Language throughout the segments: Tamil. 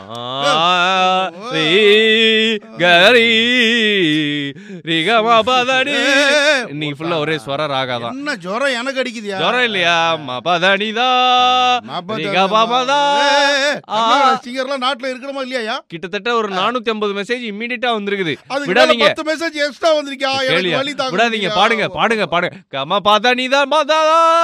ரீ கரி ரிகமா பதனி ஏய், இன்னைக்கு ஃபுல்லா ஒரே ஸ்வர ராகாதான் என்ன ஜுரம் எனக்கு அடிக்குதியா ஜுரம் இல்லையா மபதனிதா நாப்பது- ரிகபாமதா ஏய், ஏய், ஆ. கர்நாடக சிங்கர்லாம் நாட்டுல இருக்கணுமா இல்லையா கிட்டத்தட்ட ஒரு நானூத்தி ஐம்பது மெசேஜ் இம்மிடியா வந்திருக்குது அதுக்கு மேல விடாதீங்க பத்து மெசேஜ் எக்ஸ்ட்ரா வந்திருக்கா எனக்கு கேளியா வலி தாங்க விடாதீங்க முடியலையா? பாடுங்க பாடுங்க பாடுங்க கம பதனிதா மதா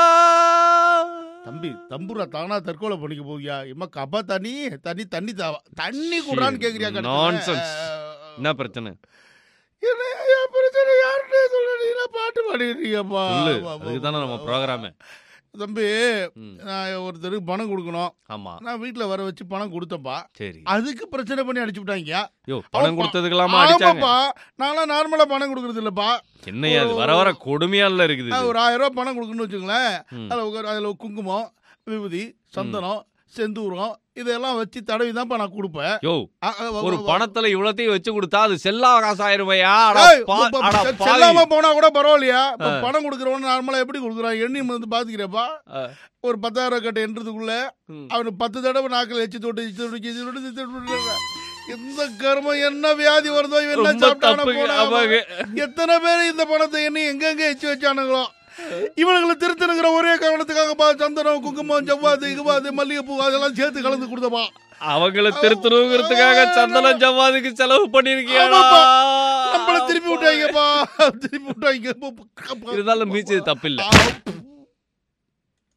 தம்பி தம்புரா தானா தற்கொலை பண்ணிக்க போவியா இம்மா கப தண்ணி தண்ணி தண்ணி தாவா தண்ணி கூடான்னு கேக்குறியா கடைசியில? Nonsense. என்ன பிரச்சனை என்ன என் பிரச்சனை யாருன்னே சொல்ல நீங்க பாட்டு பாடிடுறீங்கப்பா சொல்லு அதுக்கு தானே நம்ம ப்ரோக்ராமே தம்பி நான் ஒருத்தருக்கு பணம் கொடுக்கணும் ஆமா நான் வீட்டுல வர வச்சு பணம் கொடுத்தப்பா சரி அதுக்கு பிரச்சனை பண்ணி அடிச்சு விட்டாங்க யோ பணம் கொடுத்ததுக்கெல்லாமா அடிச்சாங்க ஆமாப்பா நான்லாம் நார்மலா பணம் கொடுக்கறது இல்லப்பா என்னையா அது வர வர கொடுமையா இல்ல இருக்குது நான் இது. ஒரு ஆயிரம் ரூபாய் பணம் கொடுக்கணும்னு வச்சுங்களேன் ம். அதில் ஒரு அதில் குங்குமம் விபூதி சந்தனம் செந்தூரம் இதெல்லாம் வச்சு தடவி தான்ப்பா நான் கொடுப்பேன் யோ அ, அ, அ, ஒரு அ, பணத்துல இவ்வளத்தையும் வச்சு கொடுத்தா அது செல்லா காசு ஆயிருமையா ஏய், ப- ப- செல்லாம போனா கூட பரவாயில்லையா இப்ப பணம் கொடுக்கறவன் நார்மலா எப்படி கொடுக்குறான் எண்ணி வந்து பாத்துக்கிறப்பா ஆ. ஒரு பத்தாயிரம் கட்ட எண்றதுக்குள்ள அவனுக்கு பத்து தடவை நாக்கில் எச்சு தொட்டு எச்சு தொட்டு எச்சு தொட்டு எச்சு தொட்டு எந்த கர்மம் என்ன வியாதி வருதோ இவன் என்ன ரொம்ப சாப்பிட்டானோ தப்புங்க போனா ஆமாங்க. எத்தனை பேர் இந்த பணத்தை எண்ணி எங்கெங்க எச்சு வச்சானுங்களோ இவனுங்களை திருத்தணுங்கிற ஒரே காரணத்துக்காகப்பா சந்தனம் குங்குமம் செவ்வாது இகுவாது மல்லிகைப்பூ அதெல்லாம் சேர்த்து கலந்து கொடுத்தப்பா அவங்கள திருத்தணுங்கிறதுக்காக சந்தனம் ஜவ்வாதுக்கு செலவு பண்ணிருக்கியா ஆமாப்பா. நம்மள திருப்பி விட்டாங்கப்பா திருப்பி விட்டாங்க இருந்தாலும் மீச்சது தப்பில்ல ஆ,